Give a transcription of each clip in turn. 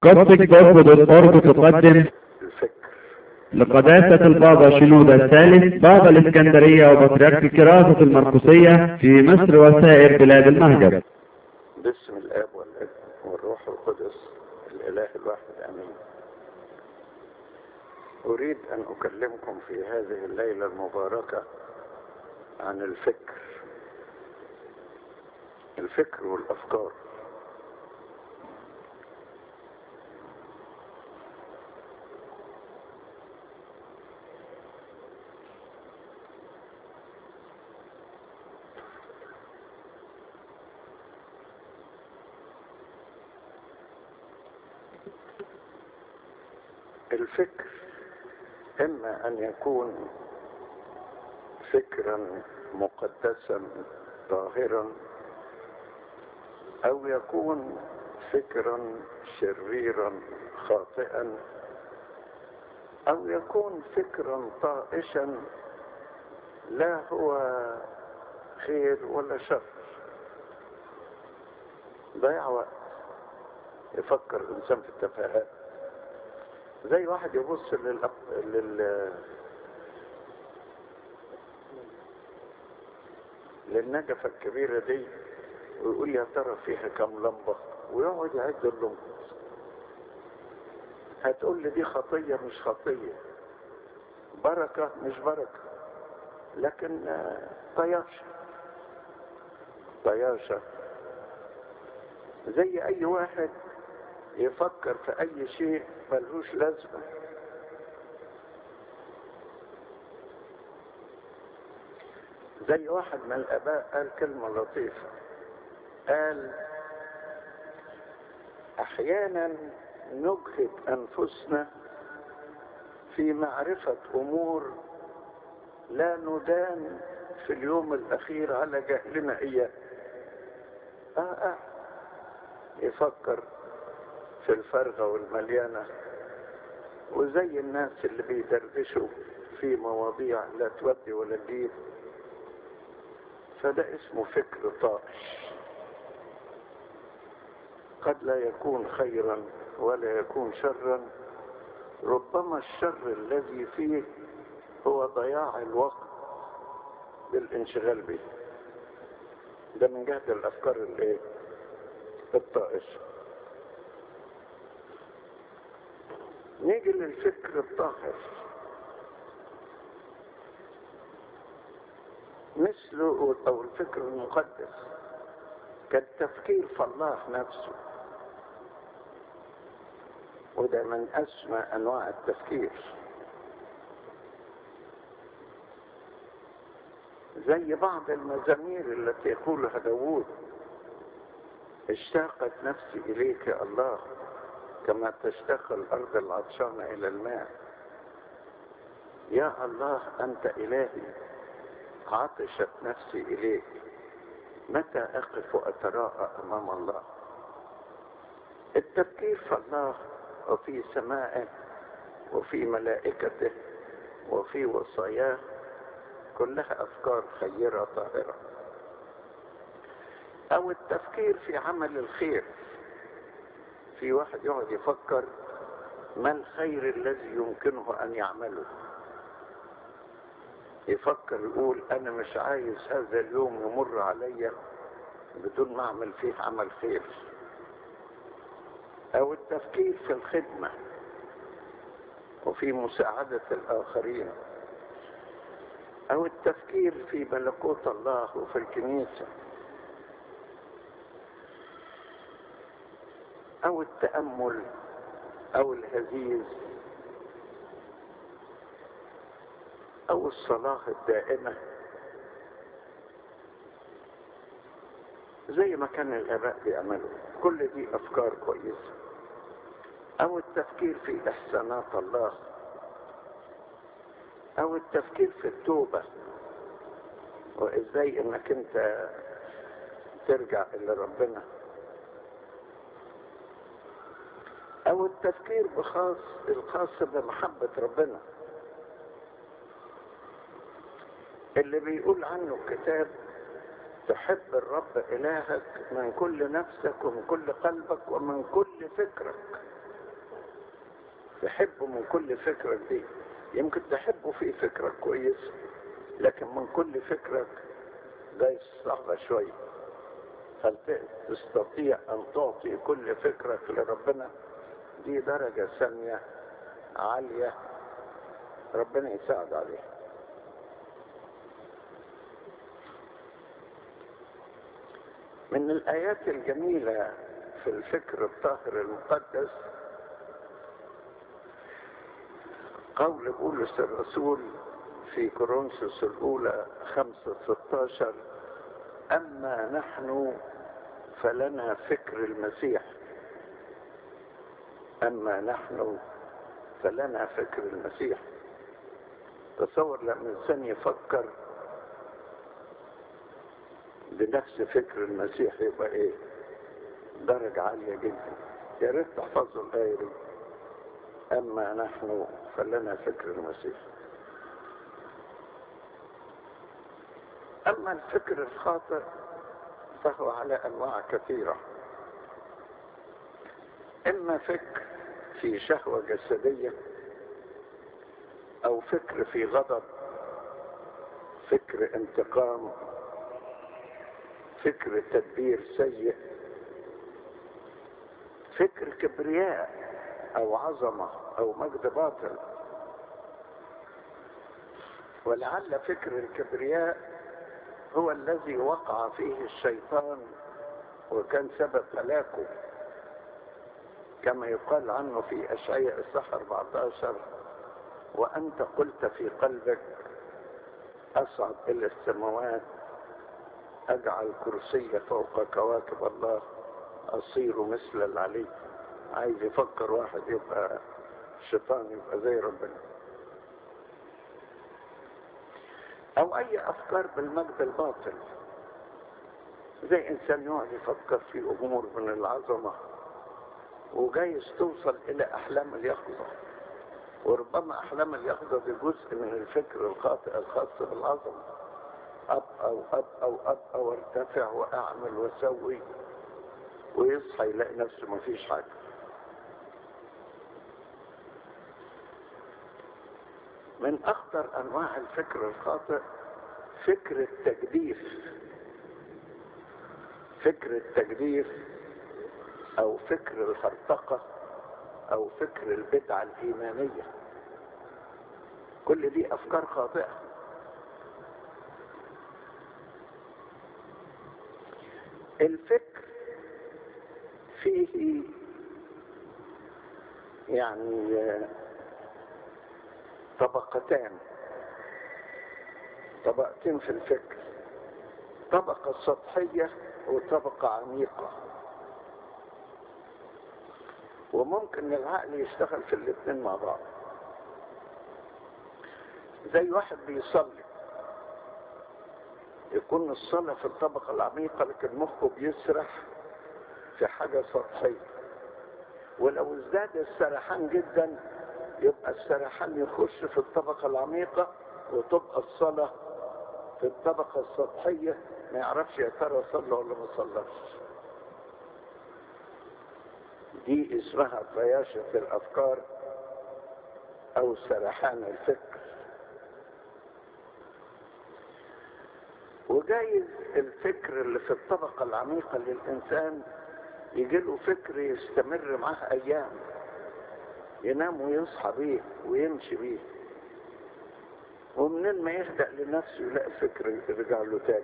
قصدك برضه بالقرب تقدم الفكر لقداسة البابا شنودة الثالث بابا الإسكندرية وبطريرك الكراسة المرقسية في مصر وسائر بلاد المهجر باسم الاب والابن والروح القدس الاله الواحد امين اريد ان اكلمكم في هذه الليله المباركه عن الفكر الفكر والافكار الفكر اما ان يكون فكرا مقدسا طاهرا او يكون فكرا شريرا خاطئا او يكون فكرا طائشا لا هو خير ولا شر ضيع وقت يفكر الانسان في التفاهات زي واحد يبص لل لل للنجفة الكبيرة دي ويقول يا ترى فيها كم لمبة ويقعد يعد اللمبة هتقول لي دي خطية مش خطية بركة مش بركة لكن آه، طياشة طياشة زي أي واحد يفكر في أي شيء ملهوش لازمة زي واحد من الآباء قال كلمة لطيفة قال أحيانا نجهد أنفسنا في معرفة أمور لا ندان في اليوم الأخير على جهلنا إياه آه آه يفكر في الفرغة والمليانة وزي الناس اللي بيدردشوا في مواضيع لا تودي ولا تجيب فده اسمه فكر طائش قد لا يكون خيرا ولا يكون شرا ربما الشر الذي فيه هو ضياع الوقت بالانشغال به ده من جهة الأفكار الايه الطائشة نيجي للفكر الطاهر مثله او الفكر المقدس كالتفكير في الله نفسه وده من اسمى انواع التفكير زي بعض المزامير التي يقولها داوود اشتاقت نفسي اليك يا الله كما تشتاق الأرض العطشانة إلى الماء يا الله أنت إلهي عطشت نفسي إليك متى أقف وأتراءى أمام الله التفكير في الله وفي سمائه وفي ملائكته وفي وصاياه كلها أفكار خيرة طاهرة أو التفكير في عمل الخير في واحد يقعد يفكر ما الخير الذي يمكنه ان يعمله يفكر يقول انا مش عايز هذا اليوم يمر عليا بدون ما اعمل فيه عمل خير او التفكير في الخدمه وفي مساعده الاخرين او التفكير في ملكوت الله وفي الكنيسه او التأمل او الهزيز او الصلاة الدائمة زي ما كان الاباء بيعملوا كل دي افكار كويسة او التفكير في احسانات الله او التفكير في التوبة وازاي انك انت ترجع الى ربنا او التفكير بخاص الخاص بمحبة ربنا اللي بيقول عنه الكتاب تحب الرب إلهك من كل نفسك ومن كل قلبك ومن كل فكرك تحبه من كل فكرك دي يمكن تحبه في فكرة كويس لكن من كل فكرك ده صعبة شوية هل تستطيع أن تعطي كل فكرك لربنا دي درجة سامية عالية ربنا يساعد عليها من الآيات الجميلة في الفكر الطاهر المقدس قول بولس الرسول في كورنثوس الأولى خمسة ستاشر أما نحن فلنا فكر المسيح أما نحن فلنا فكر المسيح تصور لما الإنسان يفكر بنفس فكر المسيح يبقى إيه درجة عالية جدا يا ريت تحفظوا الآية دي أما نحن فلنا فكر المسيح أما الفكر الخاطئ فهو على أنواع كثيرة إما فكر في شهوة جسدية أو فكر في غضب فكر انتقام فكر تدبير سيء فكر كبرياء أو عظمة أو مجد باطل ولعل فكر الكبرياء هو الذي وقع فيه الشيطان وكان سبب هلاكه كما يقال عنه في أشعياء الصح 14 وأنت قلت في قلبك أصعد إلى السماوات أجعل كرسي فوق كواكب الله أصير مثل العلي عايز يفكر واحد يبقى الشيطان يبقى زي ربنا او اي افكار بالمجد الباطل زي انسان يقعد يفكر في امور من العظمه وجايز توصل الى احلام اليقظه وربما احلام اليقظه دي جزء من الفكر الخاطئ الخاص بالعظمه اب او اب او اب او ارتفع واعمل واسوي ويصحى يلاقي نفسه ما فيش حاجه من اخطر انواع الفكر الخاطئ فكر التجديف فكر التجديف او فكر الهرطقة او فكر البدعة الايمانية كل دي افكار خاطئة الفكر فيه يعني طبقتان طبقتين في الفكر طبقة سطحية وطبقة عميقة وممكن العقل يشتغل في الاثنين مع بعض زي واحد بيصلي يكون الصلاة في الطبقة العميقة لكن مخه بيسرح في حاجة سطحية ولو ازداد السرحان جدا يبقى السرحان يخش في الطبقة العميقة وتبقى الصلاة في الطبقة السطحية ما يعرفش يا ترى صلى ولا ما صلاش دي اسمها طياشة الأفكار أو سرحان الفكر وجايز الفكر اللي في الطبقة العميقة للإنسان يجيله فكر يستمر معاه أيام ينام ويصحى بيه ويمشي بيه ومنين ما يهدأ لنفسه يلاقي فكر يرجع له تاني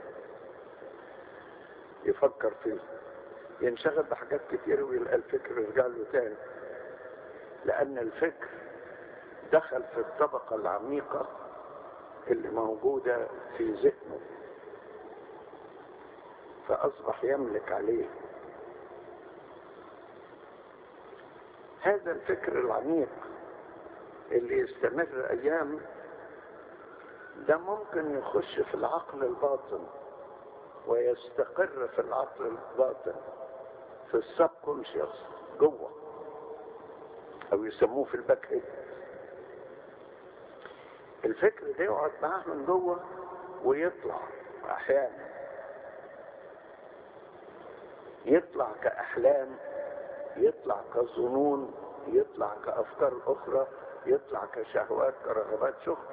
يفكر فيه ينشغل بحاجات كتير ويلقى الفكر يرجع له تاني لأن الفكر دخل في الطبقة العميقة اللي موجودة في ذهنه فأصبح يملك عليه هذا الفكر العميق اللي يستمر أيام ده ممكن يخش في العقل الباطن ويستقر في العقل الباطن في السب كونشيوس جوه او يسموه في الباك هيد الفكر ده يقعد معاه من جوه ويطلع احيانا يطلع كاحلام يطلع كظنون يطلع كأفكار أخرى يطلع كشهوات كرغبات شغل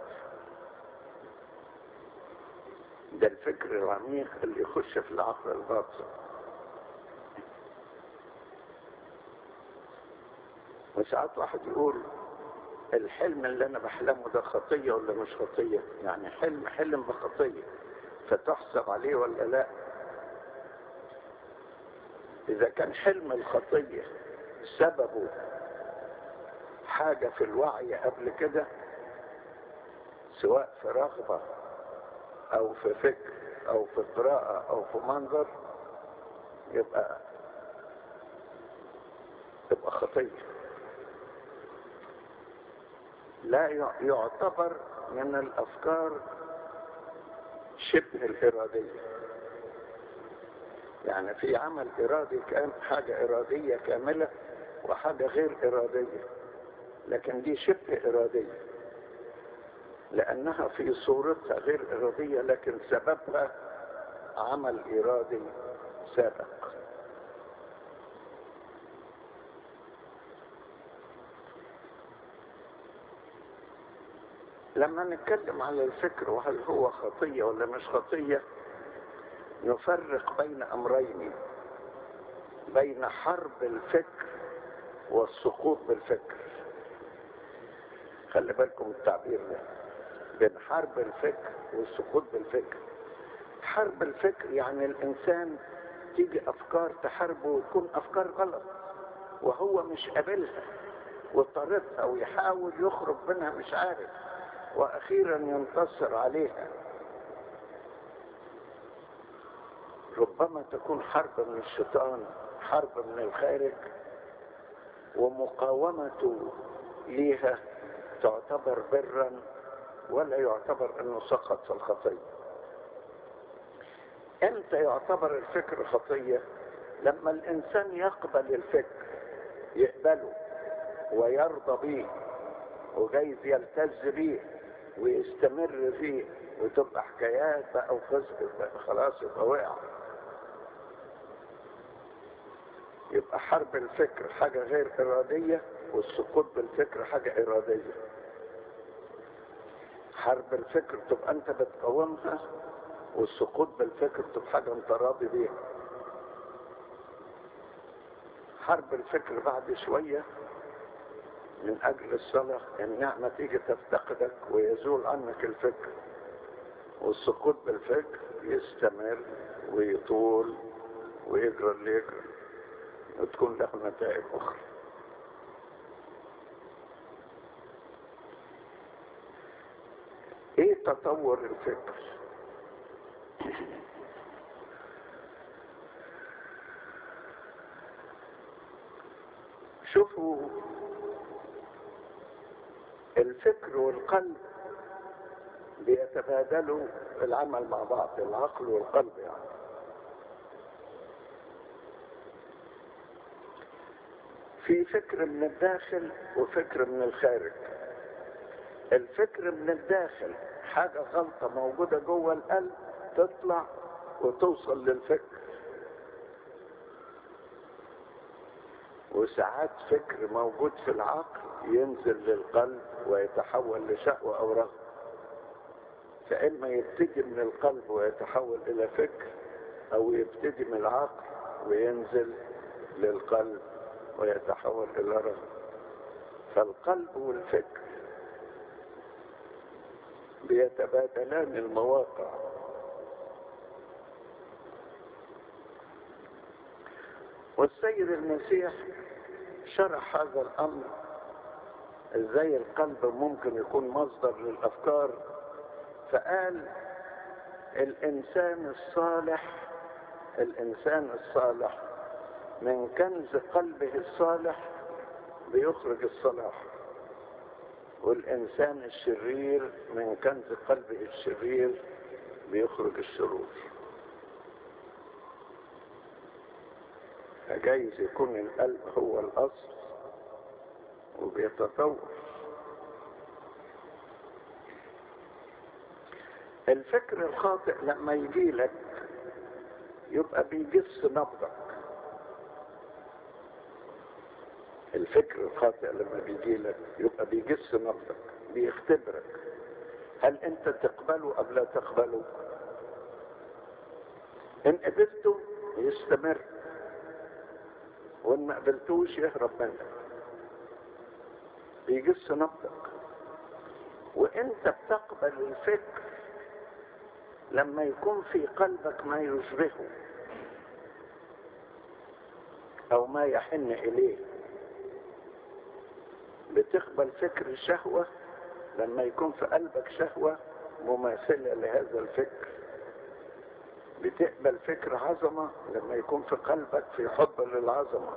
ده الفكر العميق اللي يخش في العقل الباطن وساعات واحد يقول الحلم اللي انا بحلمه ده خطية ولا مش خطية يعني حلم حلم بخطية فتحسب عليه ولا لا اذا كان حلم الخطية سببه حاجة في الوعي قبل كده سواء في رغبة او في فكر او في قراءة او في منظر يبقى تبقى خطية لا يعتبر من الافكار شبه الارادية يعني في عمل ارادي كام حاجة ارادية كاملة وحاجة غير ارادية لكن دي شبه ارادية لانها في صورتها غير ارادية لكن سببها عمل ارادي سابق لما نتكلم على الفكر وهل هو خطية ولا مش خطية نفرق بين امرين بين حرب الفكر والسقوط بالفكر خلي بالكم التعبير ده بين حرب الفكر والسقوط بالفكر حرب الفكر يعني الانسان تيجي افكار تحاربه وتكون افكار غلط وهو مش قابلها وطاردها ويحاول يخرج منها مش عارف واخيرا ينتصر عليها ربما تكون حرب من الشيطان حرب من الخارج ومقاومته ليها تعتبر برا ولا يعتبر انه سقط في الخطيه امتى يعتبر الفكر خطيه لما الانسان يقبل الفكر يقبله ويرضى به وجايز يلتز بيه ويستمر فيه وتبقى حكايات بقى وقصة بقى خلاص يبقى وقع يبقى حرب الفكر حاجة غير إرادية والسقوط بالفكر حاجة إرادية حرب الفكر تبقى أنت بتقاومها والسقوط بالفكر تبقى حاجة أنت راضي بيها حرب الفكر بعد شوية من أجل الصلاة النعمة تيجي تفتقدك ويزول عنك الفكر والسقوط بالفكر يستمر ويطول ويجرى اللي يجرى وتكون له نتائج أخرى ايه تطور الفكر شوفوا الفكر والقلب بيتبادلوا العمل مع بعض العقل والقلب يعني في فكر من الداخل وفكر من الخارج الفكر من الداخل حاجة غلطة موجودة جوه القلب تطلع وتوصل للفكر وساعات فكر موجود في العقل ينزل للقلب ويتحول لشهوة أو رغبة فإما يبتدي من القلب ويتحول إلى فكر أو يبتدي من العقل وينزل للقلب ويتحول إلى رغبة فالقلب والفكر بيتبادلان المواقع والسيد المسيح شرح هذا الامر ازاي القلب ممكن يكون مصدر للافكار فقال الانسان الصالح الانسان الصالح من كنز قلبه الصالح بيخرج الصلاح والإنسان الشرير من كنز قلبه الشرير بيخرج الشرور فجايز يكون القلب هو الأصل وبيتطور الفكر الخاطئ لما يجي لك يبقى بيجس نبضك الفكر الخاطئ لما بيجي لك يبقى بيجس نبضك بيختبرك هل انت تقبله ام لا تقبله ان قبلته يستمر وان ما قبلتوش يهرب منك بيجس نبضك وانت بتقبل الفكر لما يكون في قلبك ما يشبهه او ما يحن اليه بتقبل فكر الشهوة لما يكون في قلبك شهوة مماثلة لهذا الفكر بتقبل فكر عظمة لما يكون في قلبك في حب للعظمة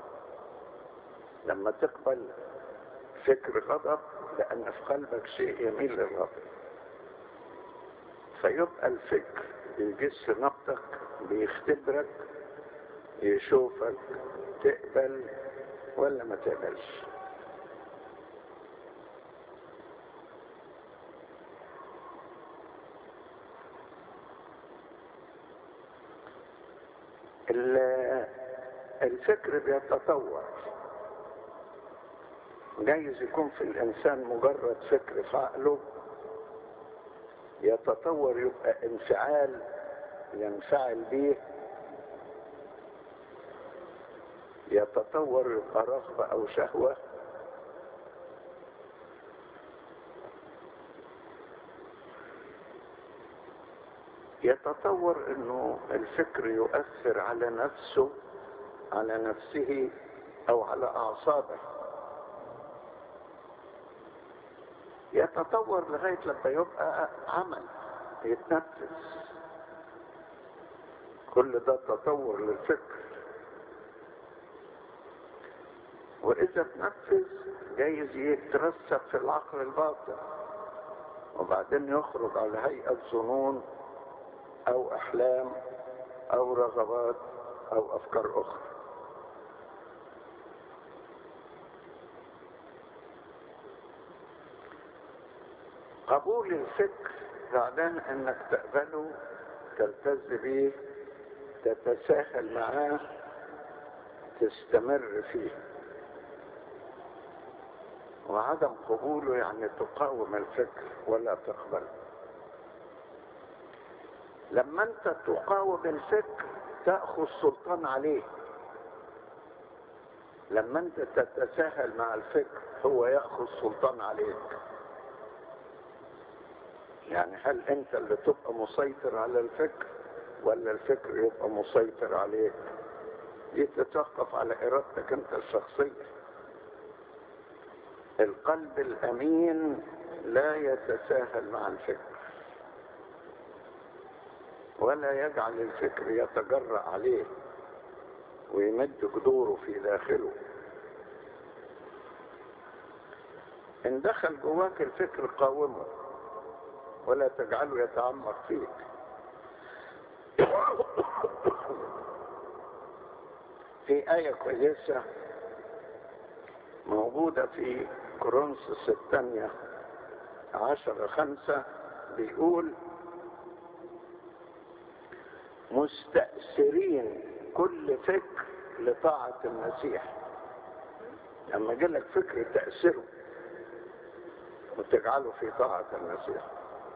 لما تقبل فكر غضب لأن في قلبك شيء يميل للغضب فيبقى الفكر بيجس نبضك بيختبرك يشوفك تقبل ولا ما تقبلش الفكر بيتطور جايز يكون في الانسان مجرد فكر في عقله يتطور يبقى انفعال ينفعل به يتطور يبقى رغبة او شهوة يتطور انه الفكر يؤثر على نفسه على نفسه او على اعصابه يتطور لغاية لما يبقى عمل يتنفذ كل ده تطور للفكر واذا تنفذ جايز يترسب في العقل الباطن وبعدين يخرج على هيئة ظنون او احلام او رغبات او افكار اخرى قبول الفكر بعدين انك تقبله تلتز به تتساهل معاه تستمر فيه وعدم قبوله يعني تقاوم الفكر ولا تقبله لما انت تقاوم الفكر تأخذ سلطان عليه لما انت تتساهل مع الفكر هو يأخذ سلطان عليك يعني هل انت اللي تبقى مسيطر على الفكر ولا الفكر يبقى مسيطر عليك دي تتوقف على ارادتك انت الشخصية القلب الامين لا يتساهل مع الفكر ولا يجعل الفكر يتجرأ عليه ويمد جذوره في داخله ان دخل جواك الفكر قاومه ولا تجعله يتعمق فيك في آية كويسة موجودة في كورنثوس الثانية عشر خمسة بيقول مستأثرين كل فكر لطاعة المسيح لما جالك فكر تأثره وتجعله في طاعة المسيح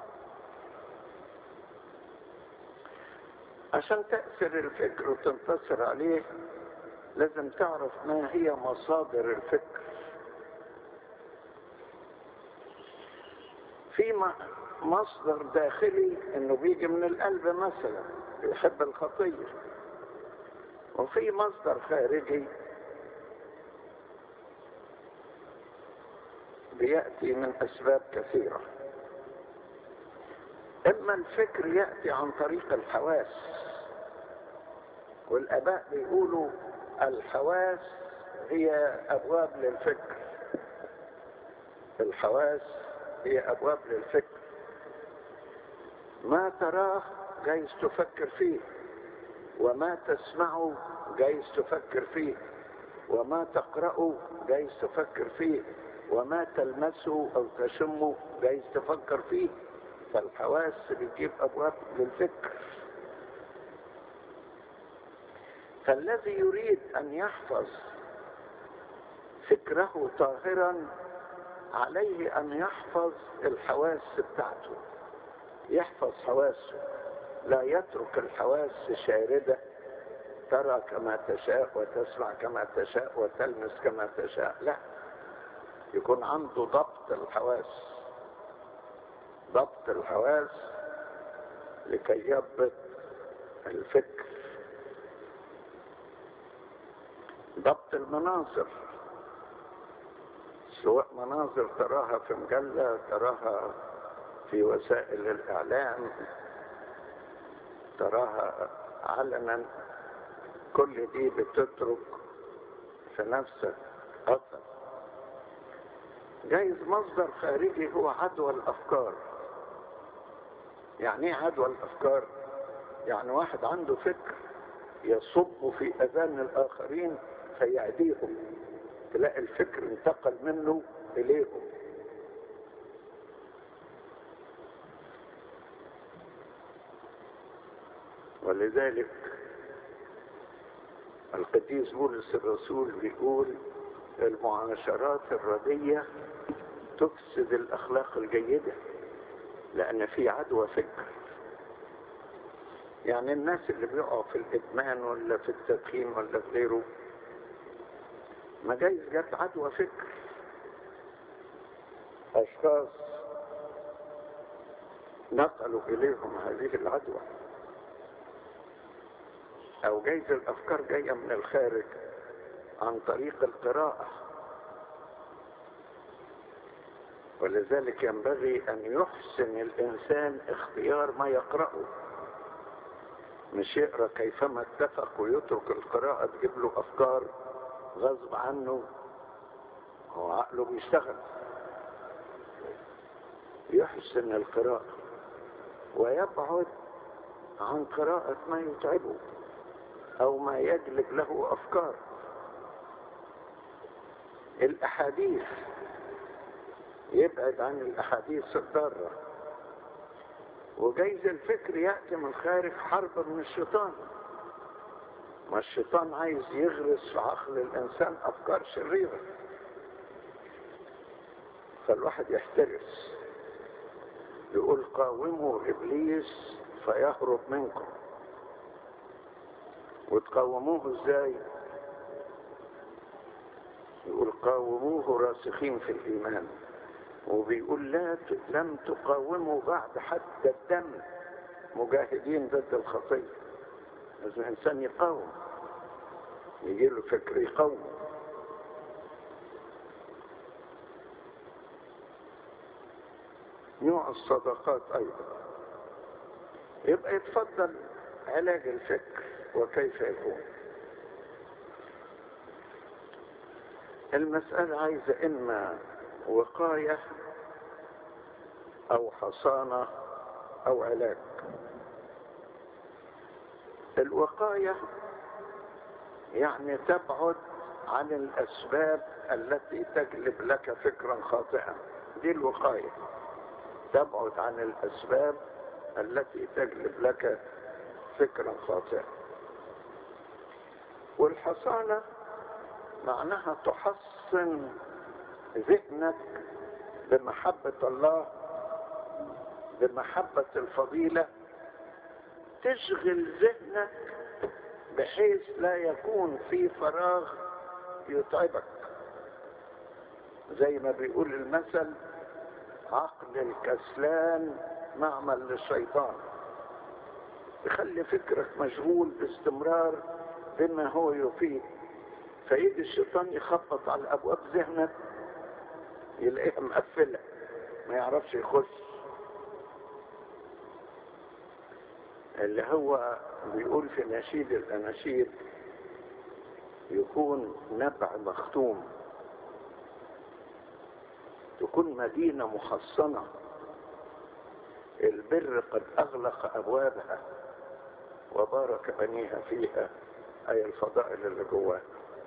عشان تأثر الفكر وتنتصر عليه لازم تعرف ما هي مصادر الفكر في مصدر داخلي انه بيجي من القلب مثلا بيحب الخطية وفي مصدر خارجي بيأتي من أسباب كثيرة إما الفكر يأتي عن طريق الحواس والآباء بيقولوا الحواس هي أبواب للفكر الحواس هي أبواب للفكر ما تراه جايز تفكر فيه وما تسمعه جايز تفكر فيه وما تقرأه جايز تفكر فيه وما تلمسه أو تشمه جايز تفكر فيه فالحواس بتجيب أبواب للفكر فالذي يريد أن يحفظ فكره طاهرا عليه ان يحفظ الحواس بتاعته يحفظ حواسه لا يترك الحواس شاردة ترى كما تشاء وتسمع كما تشاء وتلمس كما تشاء لا يكون عنده ضبط الحواس ضبط الحواس لكي يضبط الفكر ضبط المناظر سواء مناظر تراها في مجلة تراها في وسائل الإعلام تراها علنا كل دي بتترك في نفسك أثر جايز مصدر خارجي هو عدوى الأفكار يعني ايه عدوى الأفكار يعني واحد عنده فكر يصب في أذان الآخرين فيعديهم تلاقي الفكر انتقل منه إليهم ولذلك القديس بولس الرسول بيقول المعاشرات الردية تفسد الأخلاق الجيدة لأن في عدوى فكر يعني الناس اللي بيقعوا في الإدمان ولا في التدخين ولا في غيره ما جايز جت عدوى فكر أشخاص نقلوا إليهم هذه العدوى أو جايز الأفكار جاية من الخارج عن طريق القراءة ولذلك ينبغي أن يحسن الإنسان اختيار ما يقرأه مش يقرأ كيفما اتفق ويترك القراءة تجيب له أفكار غصب عنه هو عقله بيشتغل يحسن القراءة ويبعد عن قراءة ما يتعبه أو ما يجلب له أفكار الأحاديث يبعد عن الأحاديث الضارة وجايز الفكر يأتي من خارج حرب من الشيطان ما الشيطان عايز يغرس في عقل الإنسان أفكار شريرة فالواحد يحترس يقول قاوموا إبليس فيهرب منكم وتقاوموه ازاي يقول قاوموه راسخين في الإيمان وبيقول لا ت... لم تقاوموا بعد حتى الدم مجاهدين ضد الخطية لازم الإنسان يقاوم يجي له فكر يقاوم نوع الصدقات أيضا يبقى يتفضل علاج الفكر وكيف يكون المسألة عايزة إما وقاية أو حصانة أو علاج الوقاية يعني تبعد عن الأسباب التي تجلب لك فكرا خاطئا دي الوقاية تبعد عن الأسباب التي تجلب لك فكرا خاطئا والحصانة معناها تحصن ذهنك بمحبة الله بمحبة الفضيلة تشغل ذهنك بحيث لا يكون في فراغ يتعبك زي ما بيقول المثل عقل الكسلان معمل للشيطان يخلي فكرك مشغول باستمرار بما هو يفيد فيجي الشيطان يخبط على ابواب ذهنك يلاقيها مقفله ما يعرفش يخش اللي هو بيقول في نشيد الاناشيد يكون نبع مختوم تكون مدينه محصنه البر قد اغلق ابوابها وبارك بنيها فيها اي الفضائل اللي جواها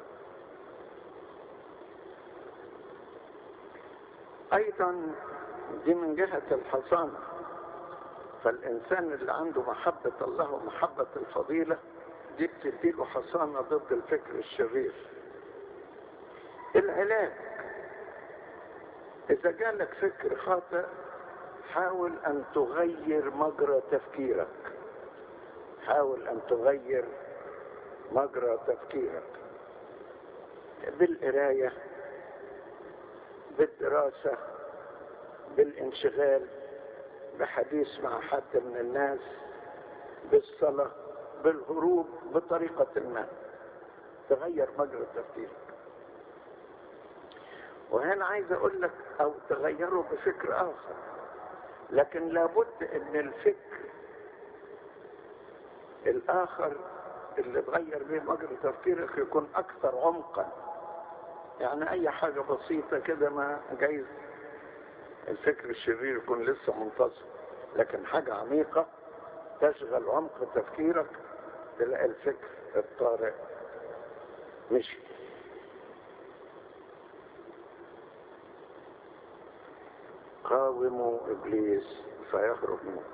ايضا دي من جهة الحصانة فالانسان اللي عنده محبة الله ومحبة الفضيلة دي بتديله حصانة ضد الفكر الشرير العلاج إذا جالك فكر خاطئ حاول أن تغير مجرى تفكيرك حاول أن تغير مجرى تفكيرك بالقراية بالدراسة بالانشغال بحديث مع حد من الناس بالصلاة بالهروب بطريقة ما تغير مجرى تفكيرك وهنا عايز اقول لك او تغيره بفكر اخر لكن لابد ان الفكر الاخر اللي تغير به مجرى تفكيرك يكون اكثر عمقا يعني اي حاجة بسيطة كده ما جايز الفكر الشرير يكون لسه منتصر لكن حاجة عميقة تشغل عمق تفكيرك تلاقي الفكر الطارئ مشي قاوموا ابليس فيهرب منكم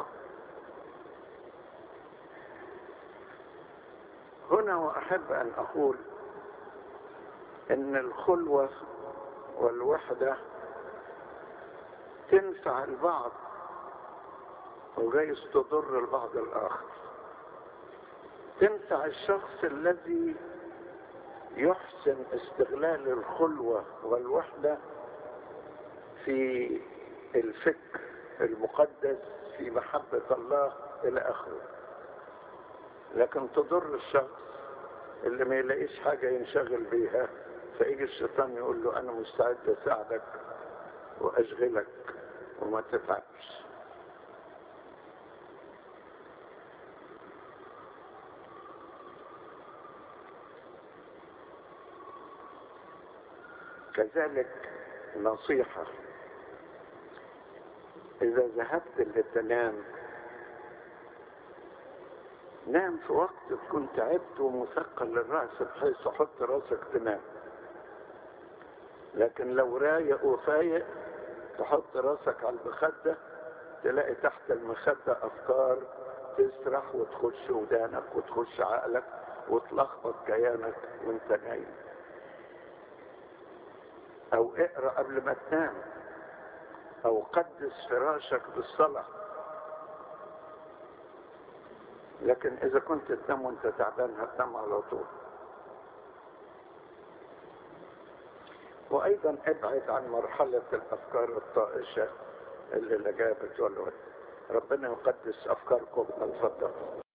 هنا واحب ان اقول ان الخلوه والوحده تنفع البعض وجايز تضر البعض الاخر تنفع الشخص الذي يحسن استغلال الخلوه والوحده في الفكر المقدس في محبة الله إلى آخره لكن تضر الشخص اللي ما يلاقيش حاجة ينشغل بيها فيجي الشيطان يقول له أنا مستعد أساعدك وأشغلك وما تتعبش كذلك نصيحة إذا ذهبت لتنام نام في وقت تكون تعبت ومثقل الرأس بحيث تحط راسك تنام لكن لو رايق وفايق تحط راسك على المخدة تلاقي تحت المخدة أفكار تسرح وتخش ودانك وتخش عقلك وتلخبط كيانك وانت نايم او اقرا قبل ما تنام او قدس فراشك بالصلاه لكن اذا كنت تنام وانت تعبان هتنام على طول وايضا ابعد عن مرحله الافكار الطائشه اللي لا جابت ولا ربنا يقدس افكاركم اتفضل